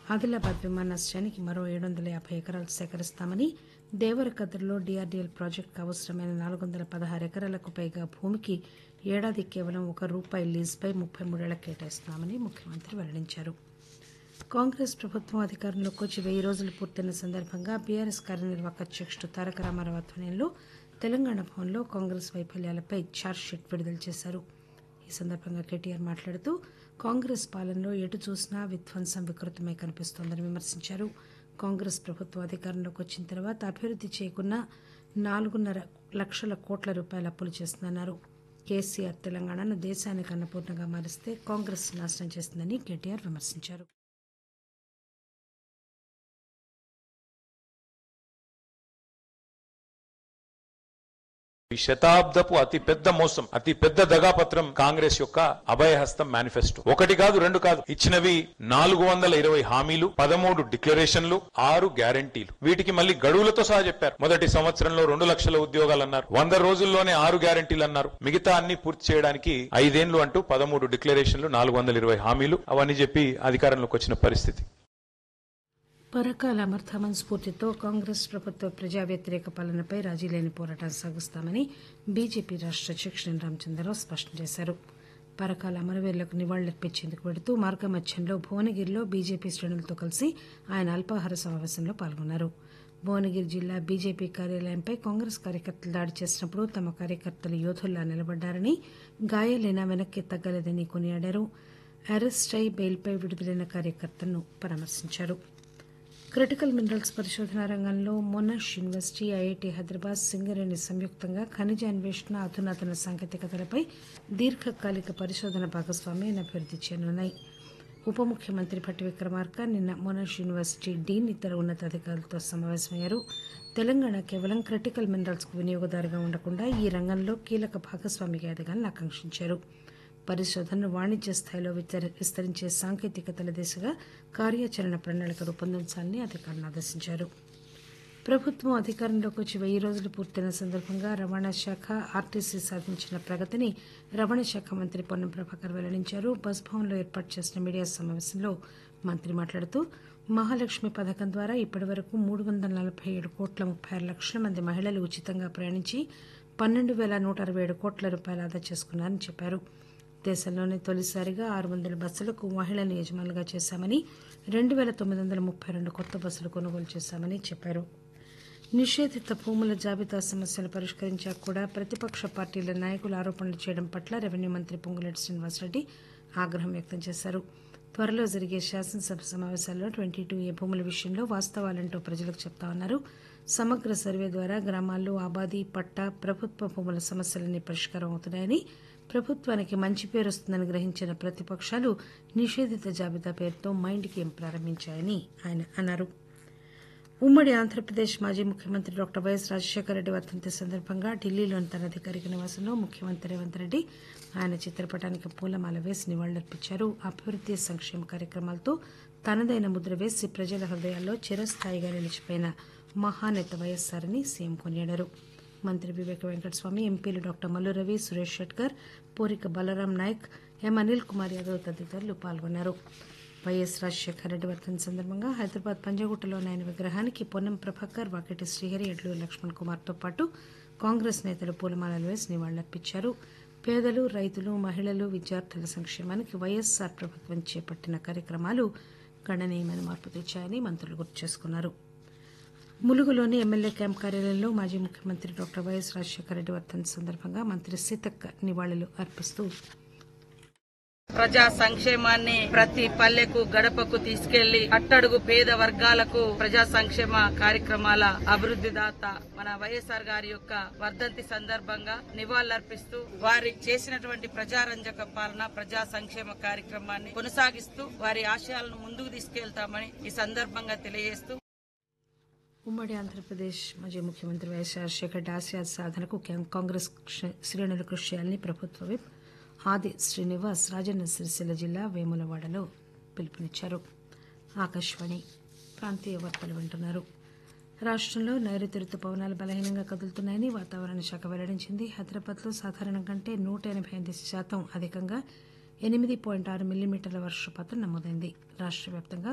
ఆదిలాబాద్ విమానాశ్రయానికి మరో ఏడు వందల యాభై ఎకరాలు సేకరిస్తామని దేవరకద్రలో డీఆర్డీఎల్ ప్రాజెక్టుకు అవసరమైన నాలుగు వందల పదహారు ఎకరాలకు పైగా భూమికి ఏడాది కేవలం ఒక రూపాయి లీజుపై ముప్పై మూడేళ్ల కేటాయిస్తున్నామని ముఖ్యమంత్రి వెల్లడించారు కాంగ్రెస్ ప్రభుత్వం అధికారంలోకి వచ్చి వెయ్యి రోజులు పూర్తయిన సందర్భంగా బీఆర్ఎస్ కార్యనిర్వాహక అధ్యక్షుడు తారక రామారావు ఆధ్వర్యంలో తెలంగాణ భవన్లో కాంగ్రెస్ వైఫల్యాలపై ఛార్జ్షీట్ విడుదల చేశారు ఈ సందర్భంగా కేటీఆర్ మాట్లాడుతూ కాంగ్రెస్ పాలనలో ఎటు చూసినా విధ్వంసం వికృతమై కనిపిస్తోందని విమర్శించారు కాంగ్రెస్ ప్రభుత్వం అధికారంలోకి వచ్చిన తర్వాత అభివృద్ది చేయకున్న నాలుగున్నర లక్షల కోట్ల రూపాయల అప్పులు చేస్తుందన్నారు కేసీఆర్ తెలంగాణను దేశానికి అన్నపూర్ణగా మారిస్తే కాంగ్రెస్ నాశనం చేస్తుందని కేటీఆర్ విమర్శించారు ఈ శతాబ్దపు అతి పెద్ద మోసం అతి పెద్ద దగాపత్రం కాంగ్రెస్ యొక్క అభయహస్తం మేనిఫెస్టో ఒకటి కాదు రెండు కాదు ఇచ్చినవి నాలుగు వందల ఇరవై హామీలు పదమూడు డిక్లరేషన్లు ఆరు గ్యారంటీలు వీటికి మళ్ళీ గడువులతో సహా చెప్పారు మొదటి సంవత్సరంలో రెండు లక్షల ఉద్యోగాలు అన్నారు వంద రోజుల్లోనే ఆరు గ్యారంటీలు అన్నారు మిగతా అన్ని పూర్తి చేయడానికి ఐదేళ్లు అంటూ పదమూడు డిక్లరేషన్లు నాలుగు వందల ఇరవై హామీలు అవన్నీ చెప్పి అధికారంలోకి వచ్చిన పరిస్థితి పరకాల అమర్థమన్ స్ఫూర్తితో కాంగ్రెస్ ప్రభుత్వ ప్రజా వ్యతిరేక పాలనపై రాజీలేని పోరాటం సాగిస్తామని బీజేపీ రాష్ట అధ్యక్షుడు రామచంద్రరావు స్పష్టం చేశారు పరకాల అమరవీరులకు నివాళులర్పించేందుకు వెడుతూ మార్గమధ్యంలో భువనగిరిలో బీజేపీ శ్రేణులతో కలిసి ఆయన అల్పాహార సమావేశంలో పాల్గొన్నారు భువనగిరి జిల్లా బీజేపీ కార్యాలయంపై కాంగ్రెస్ కార్యకర్తలు దాడి చేసినప్పుడు తమ కార్యకర్తలు యోధుల్లా నిలబడ్డారని గాయాలైనా వెనక్కి తగ్గలేదని కొనియాడారు అరెస్ట్ అయి బెయిల్పై విడుదలైన కార్యకర్తలను పరామర్శించారు క్రిటికల్ మినరల్స్ పరిశోధన రంగంలో Monash university IIT Hyderabad Singareni సంయుక్తంగా ఖనిజ అన్వేషణ అధునాతన సాంకేతికతలపై దీర్ఘకాలిక పరిశోధన భాగస్వామ్యాన్ని అభివృద్ది చేయనున్నాయి ఉప ముఖ్యమంత్రి భట్టి విక్రమార్క నిన్న మొనాష్ యూనివర్సిటీ డీన్ ఇతర ఉన్నతాధికారులతో సమావేశమయ్యారు తెలంగాణ కేవలం క్రిటికల్ మినరల్స్ కు వినియోగదారుగా ఉండకుండా ఈ రంగంలో కీలక భాగస్వామిగా ఎదగాలని ఆకాంక్షించారు పరిశోధనను వాణిజ్య స్థాయిలో విస్తరి- విస్తరించే సాంకేతికతల దిశగా కార్యాచరణ ప్రణాళిక రూపొందించాలని అధికారులను ఆదేశించారు ప్రభుత్వం అధికారంలోకి వచ్చి వెయ్యి రోజులు పూర్తయిన సందర్భంగా రవాణా శాఖ ఆర్టీసీ సాధించిన ప్రగతిని రవాణా శాఖ మంత్రి పొన్నం ప్రభాకర్ వెల్లడించారు బస్ భవన్లో ఏర్పాటు చేసిన మీడియా సమావేశంలో మంత్రి మాట్లాడుతూ మహాలక్ష్మి పథకం ద్వారా ఇప్పటి వరకు మూడు వందల నలభై ఏడు కోట్ల ముప్పై ఆరు లక్షల మంది మహిళలు ఉచితంగా ప్రయాణించి పన్నెండు వేల నూట అరవై ఏడు కోట్ల రూపాయలు ఆదా చేసుకున్నారని చెప్పారు దేశంలోనే తొలిసారిగా ఆరు వందల బస్సులకు మహిళలను యజమానులుగా చేశామని రెండు వేల తొమ్మిది వందల ముప్పై రెండు కొత్త బస్సులు కొనుగోలు చేశామని చెప్పారు నిషేధిత భూముల జాబితా సమస్యలు పరిష్కరించాక కూడా ప్రతిపక్ష పార్టీల నాయకులు ఆరోపణలు చేయడం పట్ల రెవెన్యూ మంత్రి పొంగులేటి శ్రీనివాసరెడ్డి ఆగ్రహం వ్యక్తం చేశారు త్వరలో జరిగే శాసనసభ సమావేశాల్లో ట్వంటీ టూ ఏ భూముల విషయంలో వాస్తవాలంటూ ప్రజలకు చెప్తామన్నారు సమగ్ర సర్వే ద్వారా గ్రామాల్లో ఆబాది పట్టా ప్రభుత్వ భూముల సమస్యలన్నీ పరిష్కారం అవుతున్నాయని ప్రభుత్వానికి మంచి పేరు వస్తుందని గ్రహించిన ప్రతిపక్షాలు నిషేధిత జాబితా పేరుతో మైండ్ గేమ్ ప్రారంభించాయని ఆయన అన్నారు ఉమ్మడి ఆంధ్రప్రదేశ్ మాజీ ముఖ్యమంత్రి డాక్టర్ వైఎస్ రాజశేఖర రెడ్డి వర్ధంతి సందర్భంగా ఢిల్లీలోని తన అధికారిక నివాసంలో ముఖ్యమంత్రి రేవంత్ రెడ్డి ఆయన చిత్రపటానికి పూలమాల వేసి నివాళులర్పించారు అభివృద్ది సంక్షేమ కార్యక్రమాలతో తనదైన ముద్ర వేసి ప్రజల హృదయాల్లో చిరస్థాయిగా నిలిచిపోయిన మహానేత వైఎస్ఆర్ అని సీఎం కొనియాడారు మంత్రి వివేక వెంకటస్వామి ఎంపీలు డాక్టర్ మల్లు రవి సురేష్ షెట్కర్ పూరిక బలరాం నాయక్ ఎం అనిల్ కుమార్ యాదవ్ తదితరులు పాల్గొన్నారు వైఎస్ రాజశేఖర రెడ్డి వర్ధన్ సందర్భంగా హైదరాబాద్ పంజగుట్టలోని ఆయన విగ్రహానికి పొన్నం ప్రభాకర్ వాకిటి శ్రీహరి ఎడ్లు లక్ష్మణ్ కుమార్తో పాటు కాంగ్రెస్ నేతలు పూలమాలలు వేసి నివాళులర్పించారు పేదలు రైతులు మహిళలు విద్యార్థుల సంక్షేమానికి వైఎస్ఆర్ ప్రభుత్వం చేపట్టిన కార్యక్రమాలు గణనీయమైన మార్పు తెచ్చాయని మంత్రులు గుర్తు చేసుకున్నారు ములుగులోని ఎమ్మెల్యే క్యాంప్ కార్యాలయంలో మాజీ ముఖ్యమంత్రి డాక్టర్ వైఎస్ రాజశేఖర రెడ్డి వర్ధన్ సందర్భంగా మంత్రి సీతక్క నివాళులు అర్పిస్తూ ప్రజా సంక్షేమాన్ని ప్రతి పల్లెకు గడపకు తీసుకెళ్లి అట్టడుగు పేద వర్గాలకు ప్రజా సంక్షేమ కార్యక్రమాల అభివృద్ధి దాత మన వైఎస్ఆర్ గారి యొక్క వర్ధంతి సందర్భంగా నివాళులర్పిస్తూ వారి చేసినటువంటి ప్రజారంజక పాలన ప్రజా సంక్షేమ కార్యక్రమాన్ని కొనసాగిస్తూ వారి ఆశయాలను ముందుకు తీసుకెళ్తామని ఈ సందర్భంగా తెలియజేస్తూ ఉమ్మడి ఆంధ్రప్రదేశ్ మాజీ ముఖ్యమంత్రి వైఎస్ రాజశేఖర రెడ్డి ఆశయ సాధనకు కా- కాంగ్రెస్ కృషి- శ్రేణులు కృషి చేయాలని ప్రభుత్వ విప్ ఆది శ్రీనివాస్ రాజన్న సిరిసిల్ల జిల్లా వేములవాడలో పిలుపునిచ్చారు ఆకాశవాణి ప్రాంతీయ వార్తలు వింటున్నారు రాష్ట్రంలో నైరుతి రుతుపవనాలు బలహీనంగా కదులుతున్నాయని వాతావరణ శాఖ వెల్లడించింది హైదరాబాద్లో సాధారణం కంటే నూట ఎనభై ఎనిమిది శాతం అధికంగా ఎనిమిది పాయింట్ ఆరు మిల్లీమీటర్ల వర్షపాతం నమోదైంది రాష్ట్ర వ్యాప్తంగా